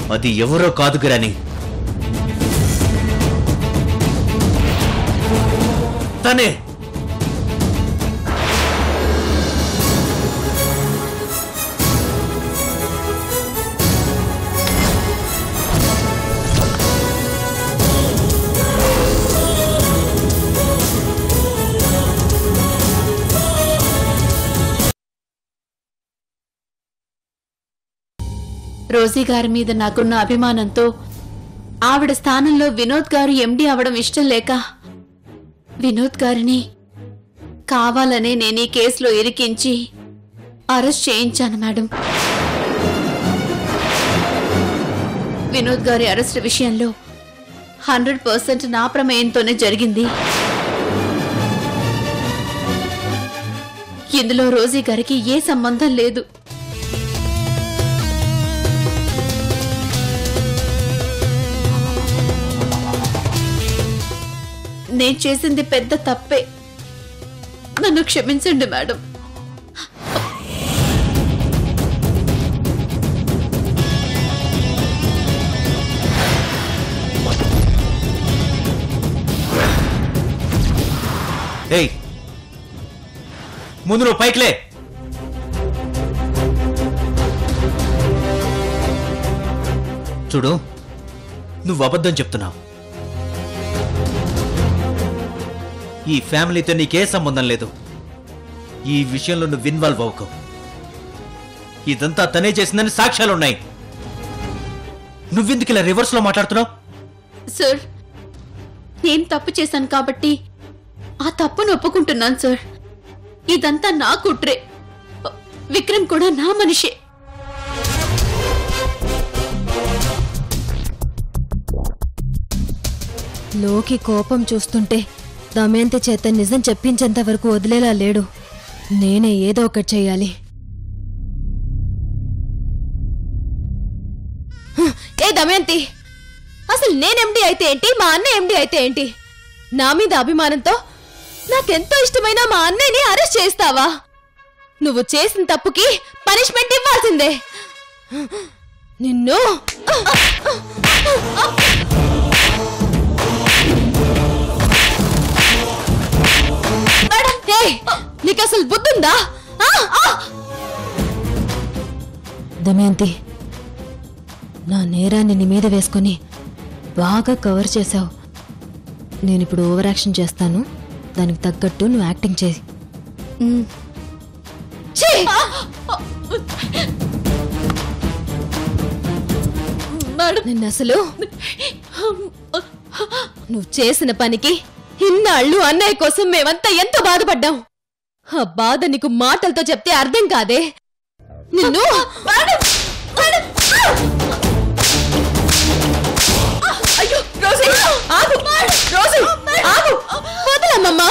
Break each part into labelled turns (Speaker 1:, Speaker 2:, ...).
Speaker 1: అది ఎవరో కాదు గ్రాని తనే
Speaker 2: రోజీ గారి మీద నాకున్న అభిమానంతో ఆవిడ స్థానంలో వినోద్ గారు ఎండి అవడం ఇష్టం లేక వినోద్ గారిని కావాలనే నేను ఈ కేసులో ఇరికించి అరెస్ట్ చేయించాను మేడం వినోద్ గారి అరెస్ట్ విషయంలో హండ్రెడ్ పర్సెంట్ నా ప్రమేయంతోనే జరిగింది ఇందులో రోజీ గారికి ఏ సంబంధం లేదు నేను చేసింది పెద్ద తప్పే నన్ను క్షమించండి మేడం
Speaker 1: ఏయ్ ముందు నువ్వు పైకిలే చూడు నువ్వు అబద్ధం చెప్తున్నావు ఈ ఫ్యామిలీతో నీకే సంబంధం లేదు ఈ విషయంలో నువ్వు ఇన్వాల్వ్ అవ్వకు ఇదంతా తనే చేసిందని సాక్ష్యాలున్నాయి నువ్వెందుకు ఇలా రివర్స్ లో మాట్లాడుతున్నావు
Speaker 2: సార్ నేను తప్పు చేశాను కాబట్టి ఆ తప్పును ఒప్పుకుంటున్నాను సార్ ఇదంతా నా కుట్రే విక్రమ్ కూడా నా మనిషే
Speaker 3: లోకి కోపం చూస్తుంటే దమయంతి చేత నిజం చెప్పించేంత వరకు వదిలేలా లేడు నేనే ఏదో ఒకటి చెయ్యాలి హ్, ఏ దమయంతి అసలు నేనెండి అయితే ఏంటి మా అన్న ఎండి అయితే ఏంటి నా మీద అభిమానంతో నాకెంతో ఇష్టమైన మా అన్నయ్యని అరెస్ట్ చేస్తావా నువ్వు చేసిన తప్పుకి పనిష్మెంట్ ఇవ్వాల్సిందే నిన్ను ఏయ్, నీకు అసలు బుద్ధుందా ఆ? దమయంతి నా నేరాన్ని నీ మీద వేసుకొని బాగా కవర్ చేశావు నేను ఇప్పుడు ఓవర్ యాక్షన్ చేస్తాను దానికి తగ్గట్టు నువ్వు యాక్టింగ్ చేయి ఛీ!
Speaker 2: మేడం
Speaker 3: నిన్ను అసలు నువ్వు చేసిన పనికి ఇన్నాళ్ళు అన్నయ్య కోసం మేమంతా ఎంతో బాధపడ్డాం ఆ బాధ నీకు మాటలతో చెప్తే అర్థం కాదే నిన్ను అయ్యో రోజీ ఆగు రోజీ ఆగు వదలమ్మమ్మా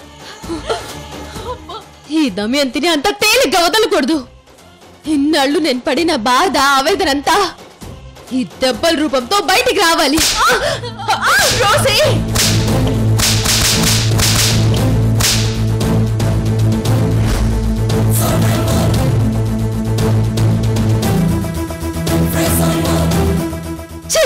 Speaker 3: ఈ దమయంతిని అంత తేలిగ్గా వదలకూడదు ఇన్నాళ్ళు నేను పడిన బాధ ఆవేదనంతా ఈ దెబ్బల రూపంతో బయటికి రావాలి రోజీ ఛీ!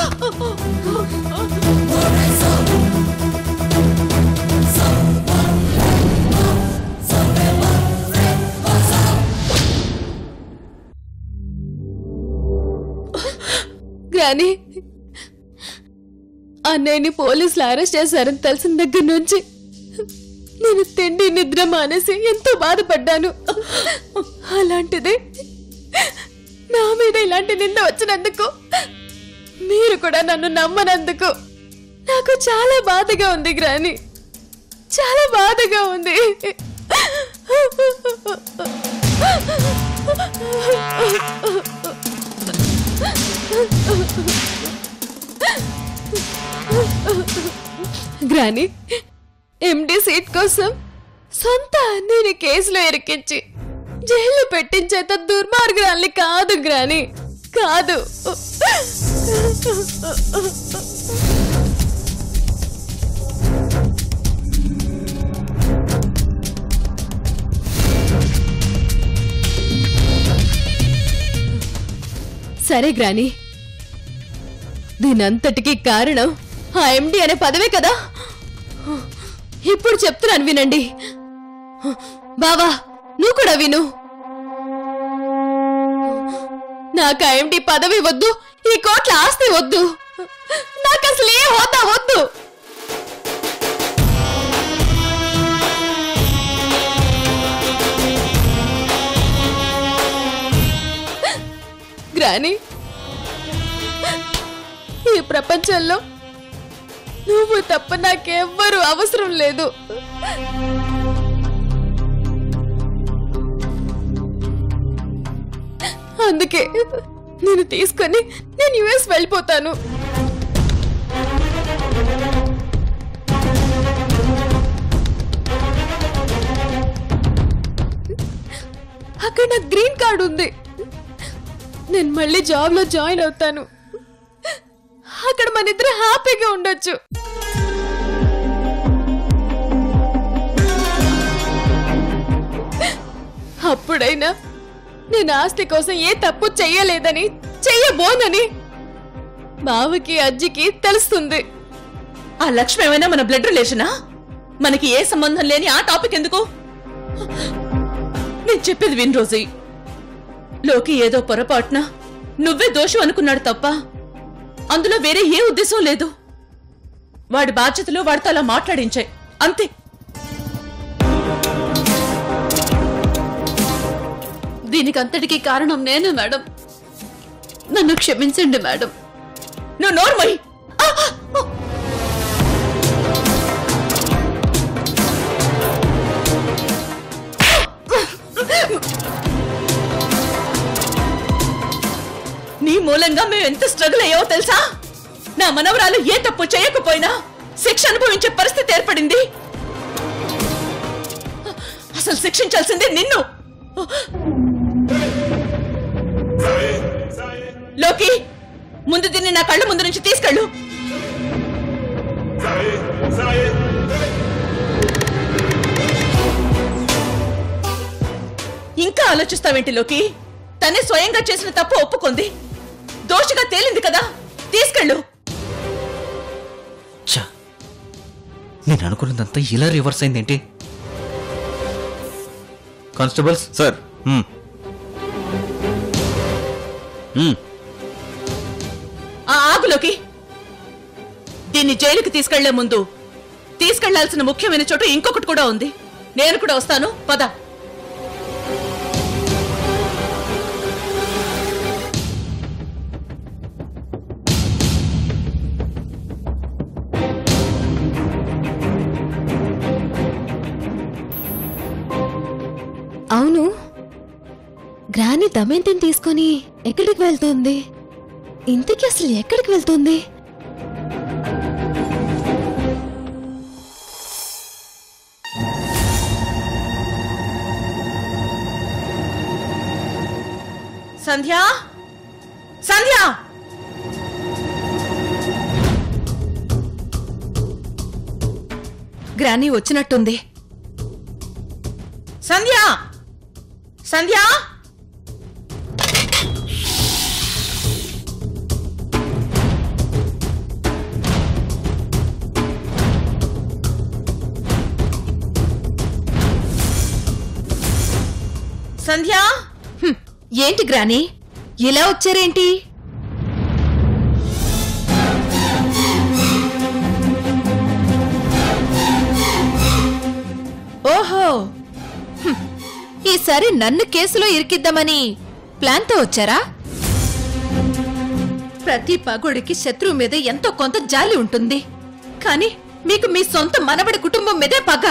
Speaker 3: గ్రాని అన్నయ్యని పోలీసులు అరెస్ట్ చేశారని తెలిసిన దగ్గర నుంచి నేను తిండి నిద్ర మానేసి ఎంతో బాధపడ్డాను అలాంటిది నా మీద ఇలాంటి నింద వచ్చినందుకు మీరు కూడా నన్ను నమ్మనందుకు నాకు చాలా బాధగా ఉంది గ్రాని చాలా బాధగా ఉంది గ్రాని ఎండి సీట్ కోసం సొంత అన్నయ్యని కేసులో ఇరికించి జైల్లో పెట్టించేంత దుర్మార్గురాల్ని కాదు గ్రాని కాదు సరే గ్రాని దీనంతటికీ కారణం ఆ ఎండి అనే పదవే కదా ఇప్పుడు చెప్తున్నాను వినండి బావా నువ్వు కూడా విను నాకు ఆ ఎండి పదవి వద్దు ఈ కోట్ల ఆస్తి వద్దు నాకు అసలు ఏ హోదా వద్దు గ్రాని ఈ ప్రపంచంలో నువ్వు తప్ప నాకెవ్వరూ అవసరం లేదు అందుకే నేను తీసుకొని నేను యుఎస్ వెళ్ళిపోతాను అక్కడ నాకు గ్రీన్ కార్డ్ ఉంది నేను మళ్ళీ జాబ్ లో జాయిన్ అవుతాను అక్కడ మన ఇద్దరు హ్యాపీగా ఉండొచ్చు అప్పుడైనా నేను ఆస్తి కోసం ఏ తప్పు చెయ్యలేదని చెయ్యబోనని బావకి అజ్జికి తెలుస్తుంది
Speaker 4: ఆ లక్ష్మి ఏమైనా మన బ్లడ్ రిలేషనా మనకి ఏ సంబంధం లేని ఆ టాపిక్ ఎందుకు నేను చెప్పేది విన్ రోజీ లోకి ఏదో పొరపాటున నువ్వే దోషం అనుకున్నాడు తప్ప అందులో వేరే ఏ ఉద్దేశం లేదు వాడి బాధ్యతలు వాడితో అలా మాట్లాడించాయి అంతే
Speaker 2: దీనికి అంతటికీ కారణం నేనే మేడం నన్ను క్షమించండి మేడం
Speaker 4: నువ్వు నోర్మై నీ మూలంగా మేము ఎంత స్ట్రగుల్ అయ్యావో తెలుసా నా మనవరాలు ఏ తప్పు చేయకపోయినా శిక్ష అనుభవించే పరిస్థితి ఏర్పడింది అసలు శిక్షించాల్సిందే నిన్ను లోకి ముందు దీన్ని నా కళ్ళ ముందు నుంచి తీసుకెళ్ళు ఇంకా ఆలోచిస్తావేంటి లోకి తనే స్వయంగా చేసిన తప్పు ఒప్పుకుంది దోషిగా తేలింది కదా తీసుకెళ్ళు
Speaker 1: ఛ! నేను అనుకున్నదంతా ఇలా రివర్స్ అయిందేంటి కానిస్టేబుల్స్
Speaker 5: సార్
Speaker 1: మ్మ్. మ్మ్.
Speaker 4: ఆ ఆగులోకి దీన్ని జైలుకి తీసుకెళ్లే ముందు తీసుకెళ్లాల్సిన ముఖ్యమైన చోటు ఇంకొకటి కూడా ఉంది నేను కూడా వస్తాను పద
Speaker 3: అవును గ్రాని దమయంతిని తీసుకొని ఎక్కడికి వెళ్తుంది ఇంతకీ అసలు ఎక్కడికి వెళ్తుంది
Speaker 4: సంధ్య సంధ్య గ్రానీ వచ్చినట్టుంది సంధ్య సంధ్య సంధ్య
Speaker 3: ఏంటి గ్రాని ఇలా వచ్చారేంటి ఓహో హ్మ్. ఈసారి నన్ను కేసులో ఇరికిద్దామని ప్లాన్తో వచ్చారా ప్రతి పగోడికి శత్రువు మీద ఎంతో కొంత జాలి ఉంటుంది కానీ మీకు మీ సొంత మనబడి కుటుంబం మీదే పగ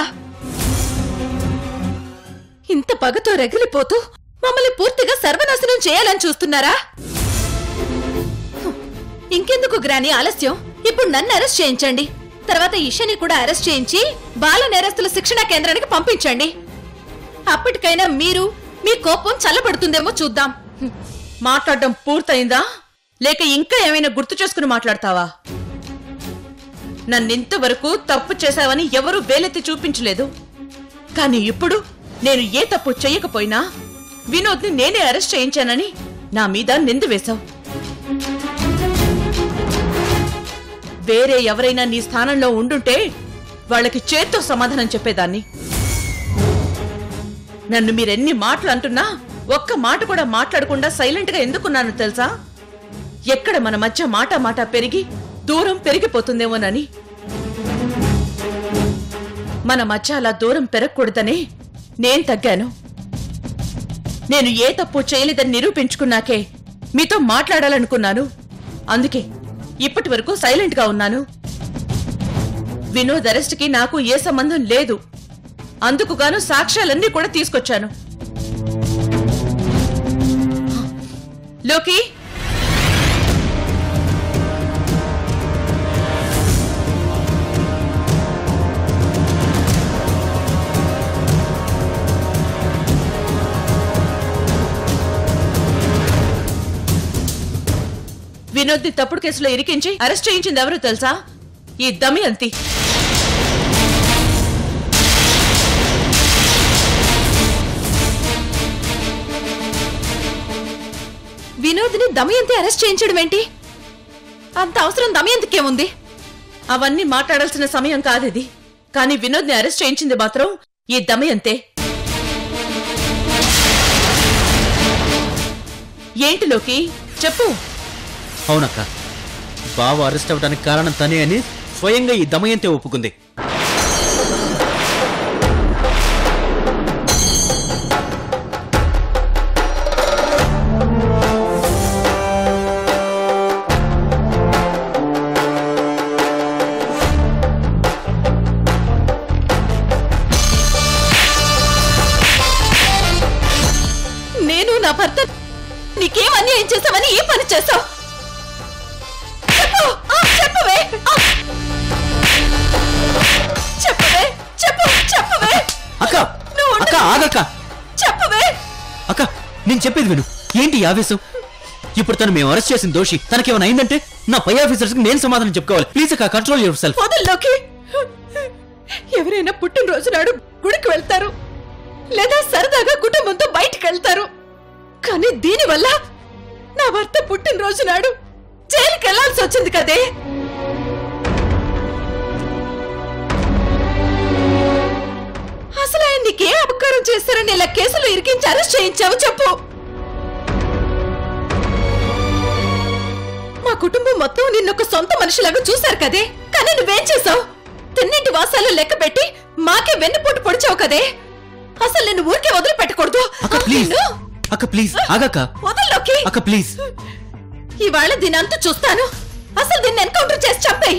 Speaker 3: ఇంత పగతో రగిలిపోతూ మమ్మల్ని పూర్తిగా సర్వనాశనం చేయాలని చూస్తున్నారా హ్మ్. ఇంకెందుకు గ్రాని ఆలస్యం ఇప్పుడు నన్ను అరెస్ట్ చేయించండి తర్వాత ఇషని కూడా అరెస్ట్ చేయించి బాల నేరస్తుల శిక్షణా కేంద్రానికి పంపించండి అప్పటికైనా మీరు మీ కోపం చల్లబడుతుందేమో చూద్దాం హ్మ్.
Speaker 4: మాట్లాడడం పూర్తయిందా లేక ఇంకా ఏమైనా గుర్తు చేసుకుని మాట్లాడతావా నన్నింతవరకు తప్పు చేశావని ఎవరూ వేలెత్తి చూపించలేదు కానీ ఇప్పుడు నేను ఏ తప్పు చెయ్యకపోయినా వినోద్ని నేనే అరెస్ట్ చేయించానని నా మీద నింద వేశావు వేరే ఎవరైనా నీ స్థానంలో ఉండుంటే వాళ్ళకి చేత్తో సమాధానం చెప్పేదాన్ని నన్ను మీరెన్ని మాటలు అంటున్నా ఒక్క మాట కూడా మాట్లాడకుండా సైలెంట్ గా ఎందుకున్నాను తెలుసా ఎక్కడ మన మధ్య మాట మాట పెరిగి దూరం పెరిగిపోతుందేమోనని మన మధ్య అలా దూరం పెరగకూడదనే నేను తగ్గాను నేను ఏ తప్పు చేయలేదని నిరూపించుకున్నాకే మీతో మాట్లాడాలనుకున్నాను అందుకే ఇప్పటి వరకు సైలెంట్ గా ఉన్నాను వినోద్ అరెస్ట్కి నాకు ఏ సంబంధం లేదు అందుకు గాను సాక్ష్యాలన్నీ కూడా తీసుకొచ్చాను లోకి వినోద్ని తప్పుడు కేసులో ఇరికించి అరెస్ట్ చేయించింది ఎవరో తెలుసా ఈ దమయంతి
Speaker 3: వినోద్ని దమయంతి అరెస్ట్ చేయించడం ఏంటి అంత అవసరం దమయంతికి ఏముంది
Speaker 4: అవన్నీ మాట్లాడాల్సిన సమయం కాదిది కానీ వినోద్ని అరెస్ట్ చేయించింది మాత్రం ఈ దమయంతే ఏంటి లోకి చెప్పు
Speaker 1: అవునక్క బావ అరెస్ట్ అవ్వడానికి కారణం తనే అని స్వయంగా ఈ దమయంతే ఒప్పుకుంది
Speaker 3: నేను నా భర్త నీకేం అన్యాయం చేశామని ఏ పని చేశావు చెప్పు ఆ, చెప్పవే ఆ. చెప్పవే చెప్పు చెప్పవే
Speaker 1: అక్క
Speaker 3: నువ్వు ఉండు.
Speaker 1: అక్క ఆగక్క
Speaker 3: చెప్పవే
Speaker 1: అక్క నేను చెప్పేది విను ఏంటి ఈ ఆవేశం ఇప్పుడు తను మేము అరెస్ట్ చేసిన దోషి తనకేమైనా అయిందంటే నా పై ఆఫీసర్స్ కి నేను సమాధానం చెప్పుకోవాలి ప్లీజ్ అక్క కంట్రోల్ యువర్ సెల్ఫ్
Speaker 3: వదల్లోకి ఎవరైనా పుట్టినరోజు నాడు గుడికి వెళ్తారు లేదా సరదాగా కుటుంబంతో బయటికి వెళ్తారు కానీ దీనివల్ల నా భర్త పుట్టినరోజు నాడు జైలుకి వెళ్లాల్సి వచ్చింది కదే అసలు ఆయన నీకే అపకారం చేస్తారని ఇలా కేసులో ఇరికించి అరెస్ట్ చేయించావు చెప్పు మా కుటుంబం మొత్తం నిన్నొక సొంత మనిషిలాగా చూశారు కదే కానీ నువ్వేం చేసావు తిన్నింటి వాసాలు లెక్క పెట్టి మాకే వెన్నుపోటు పొడిచావు కదే అసలు నిన్ను ఊరికే వదిలిపెట్టకూడదు
Speaker 1: అక్క ప్లీజ్ అక్క ప్లీజ్ ఆగక్క
Speaker 3: వదల్లోకి
Speaker 1: అక్క ప్లీజ్
Speaker 3: ఇవాళ దీని అంతా చూస్తాను అసలు దీన్ని ఎన్కౌంటర్ చేసి చంపేయి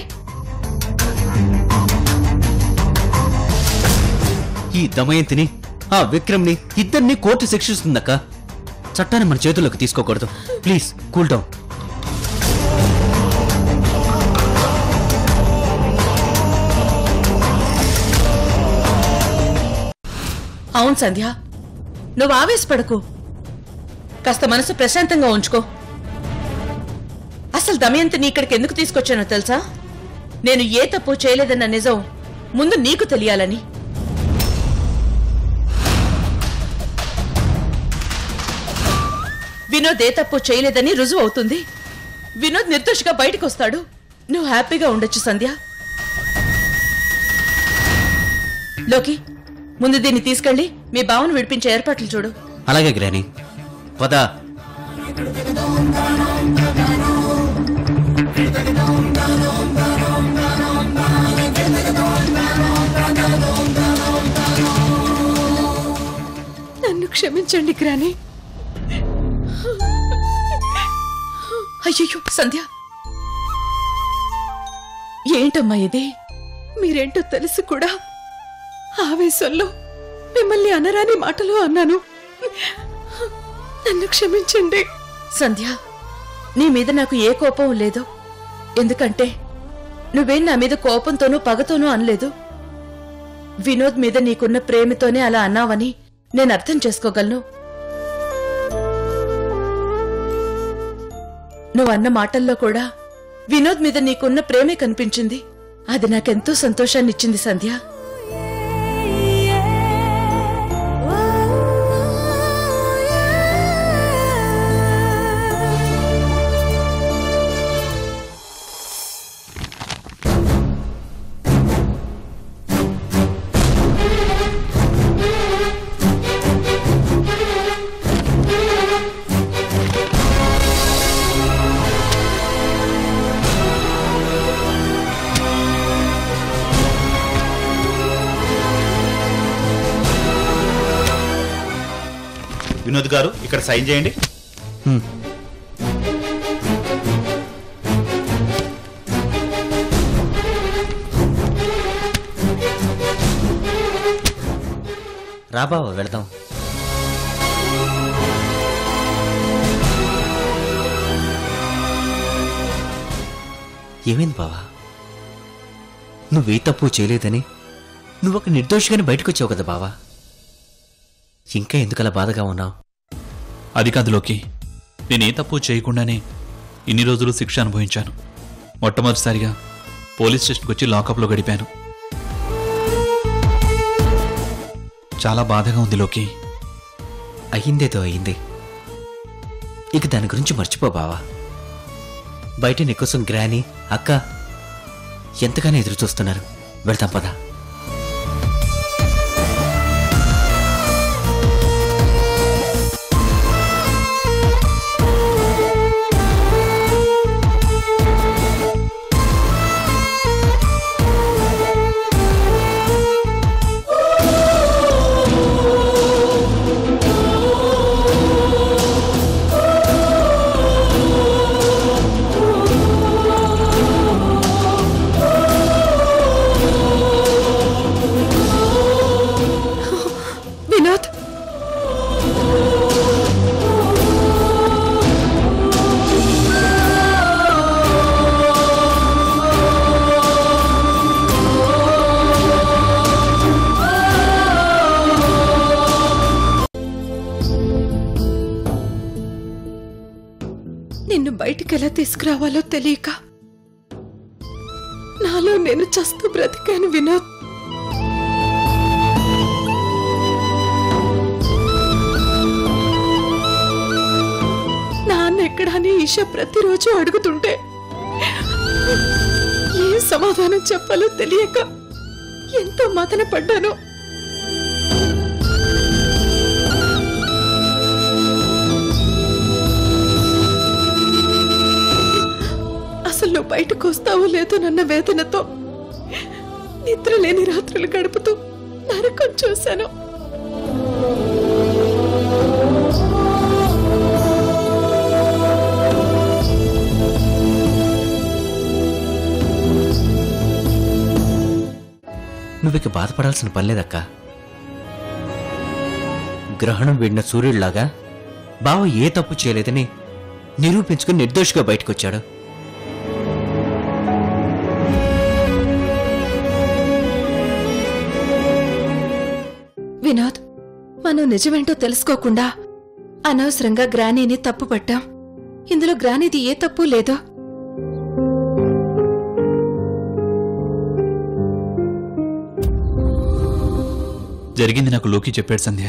Speaker 1: ఈ దమయంతిని ఆ విక్రమ్ని ఇద్దరిని కోర్టు శిక్షిస్తుందక్క చట్టాన్ని మన చేతుల్లోకి తీసుకోకూడదు ప్లీజ్ కూల్ డౌన్
Speaker 4: అవును సంధ్య నువ్వు ఆవేశపడకు కాస్త మనసు ప్రశాంతంగా ఉంచుకో అసలు దమయంతిని ఇక్కడికి ఎందుకు తీసుకొచ్చానో తెలుసా నేను ఏ తప్పు చేయలేదన్న నిజం ముందు నీకు తెలియాలని వినోద్ ఏ తప్పు చేయలేదని రుజువు అవుతుంది వినోద్ నిర్దోషిగా బయటకు వస్తాడు నువ్వు హ్యాపీగా ఉండొచ్చు సంధ్య లోకి ముందు దీన్ని తీసుకెళ్ళి మీ బావను విడిపించే ఏర్పాట్లు చూడు
Speaker 1: అలాగే గ్రాని పద
Speaker 3: నన్ను క్షమించండి గ్రాని
Speaker 4: అయ్యో సంధ్య ఏంటమ్మా ఇది
Speaker 3: మీరేంటో తెలుసు కూడా ఆవేశంలో మిమ్మల్ని అనరాని మాటలు అన్నాను నన్ను క్షమించండి
Speaker 4: సంధ్య నీ మీద నాకు ఏ కోపం లేదు ఎందుకంటే నువ్వేం నా మీద కోపంతోనూ పగతోనూ అనలేదు వినోద్ మీద నీకున్న ప్రేమతోనే అలా అన్నావని నేను అర్థం చేసుకోగలను నువ్వు అన్న మాటల్లో కూడా వినోద్ మీద నీకున్న ప్రేమే కనిపించింది అది నాకెంతో సంతోషాన్ని ఇచ్చింది సంధ్య
Speaker 5: వినోద్ గారు ఇక్కడ సైన్ చేయండి
Speaker 1: రా బావ వెళదాం ఏమైంది బావా నువ్వే తప్పు చేయలేదని నువ్వు ఒక నిర్దోషిగానే బయటకు వచ్చావు కదా బావా ఇంకా ఎందుకలా బాధగా ఉన్నావు
Speaker 6: అది కాదు లోకి నేనే తప్పు చేయకుండానే ఇన్ని రోజులు శిక్ష అనుభవించాను మొట్టమొదటిసారిగా పోలీస్ స్టేషన్కి వచ్చి లాకప్లో గడిపాను చాలా బాధగా ఉంది లోకి
Speaker 1: అయ్యిందేదో అయ్యింది ఇక దాని గురించి మర్చిపో బావా బయట నీకోసం గ్రాని అక్క ఎంతగానో ఎదురు చూస్తున్నారు వెళ్తాం పదా
Speaker 3: వినోద్ నిన్ను బయటికి ఎలా తీసుకురావాలో తెలియక నాలో నేను చస్తూ బ్రతికాను వినోద్ నాన్న ఎక్కడ అని ఈష ప్రతిరోజు అడుగుతుంటే ఏ సమాధానం చెప్పాలో తెలియక ఎంతో మదన పడ్డాను అసలు నువ్వు బయటకు వస్తావో లేదో నన్న వేదనతో నిద్ర లేని రాత్రులు గడుపుతూ నరకం చూశాను
Speaker 1: నువ్విక బాధపడాల్సిన పనిలేదక్క గ్రహణం వీడిన సూర్యుడిలాగా బావ ఏ తప్పు చేయలేదని నిరూపించుకుని నిర్దోషిగా బయటకొచ్చాడు
Speaker 3: వినోద్ మనం నిజమేంటో తెలుసుకోకుండా అనవసరంగా గ్రానీని తప్పు పట్టాం ఇందులో గ్రానీది ఏ తప్పు లేదో
Speaker 6: జరిగింది నాకు లోకి చెప్పాడు సంధ్య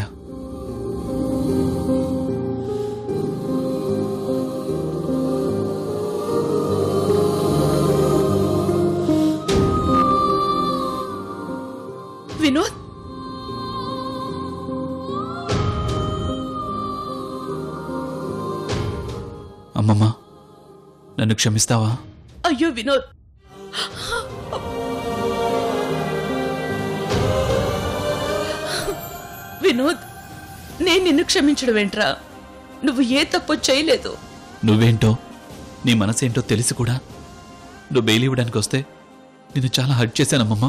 Speaker 4: వినోద్
Speaker 6: అమ్మమ్మ నన్ను క్షమిస్తావా
Speaker 4: అయ్యో వినోద్ వినోద్ నేను నిన్ను క్షమించడం ఏంట్రా నువ్వు ఏ తప్పు చేయలేదు
Speaker 6: నువ్వేంటో నీ మనసేంటో తెలిసి కూడా నువ్వు బెయిల్ ఇవ్వడానికి వస్తే నేను చాలా హర్ట్ చేశానమ్మమ్మ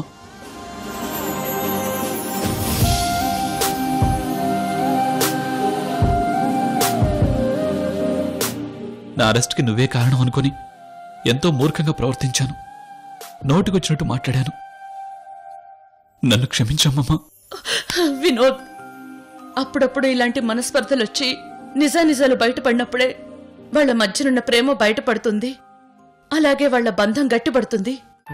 Speaker 6: నా అరెస్ట్కి నువ్వే కారణం అనుకొని ఎంతో మూర్ఖంగా ప్రవర్తించాను నోటికొచ్చినట్టు మాట్లాడాను నన్ను క్షమించమ్మమ్మా
Speaker 4: వినోద్ అప్పుడప్పుడు ఇలాంటి మనస్పర్ధలు వచ్చి నిజానిజాలు బయటపడినప్పుడే వాళ్ళ మధ్యనున్న ప్రేమ బయటపడుతుంది అలాగే వాళ్ళ బంధం గట్టిపడుతుంది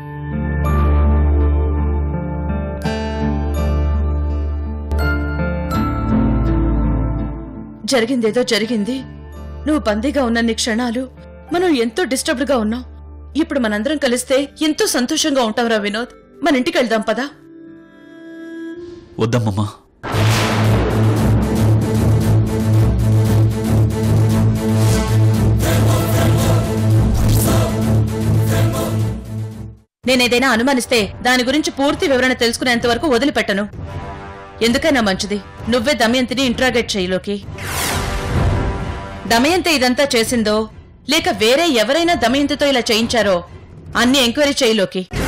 Speaker 4: జరిగిందేదో జరిగింది నువ్వు బందీగా ఉన్న నీ క్షణాలు మనం ఎంతో డిస్టర్బ్డ్ గా ఉన్నాం ఇప్పుడు మనందరం కలిస్తే ఎంతో సంతోషంగా ఉంటాంరా వినోద్ మన ఇంటికి వెళ్దాం పదా
Speaker 6: వద్దమ్మమ్మా
Speaker 4: నేనేదైనా అనుమానిస్తే దాని గురించి పూర్తి వివరణ తెలుసుకునేంత వరకు వదిలిపెట్టను ఎందుకైనా మంచిది నువ్వే దమయంతిని ఇంట్రాగేట్ చేయలోకి దమయంతి ఇదంతా చేసిందో లేక వేరే ఎవరైనా దమయంతితో ఇలా చేయించారో అన్ని ఎంక్వైరీ చేయలోకి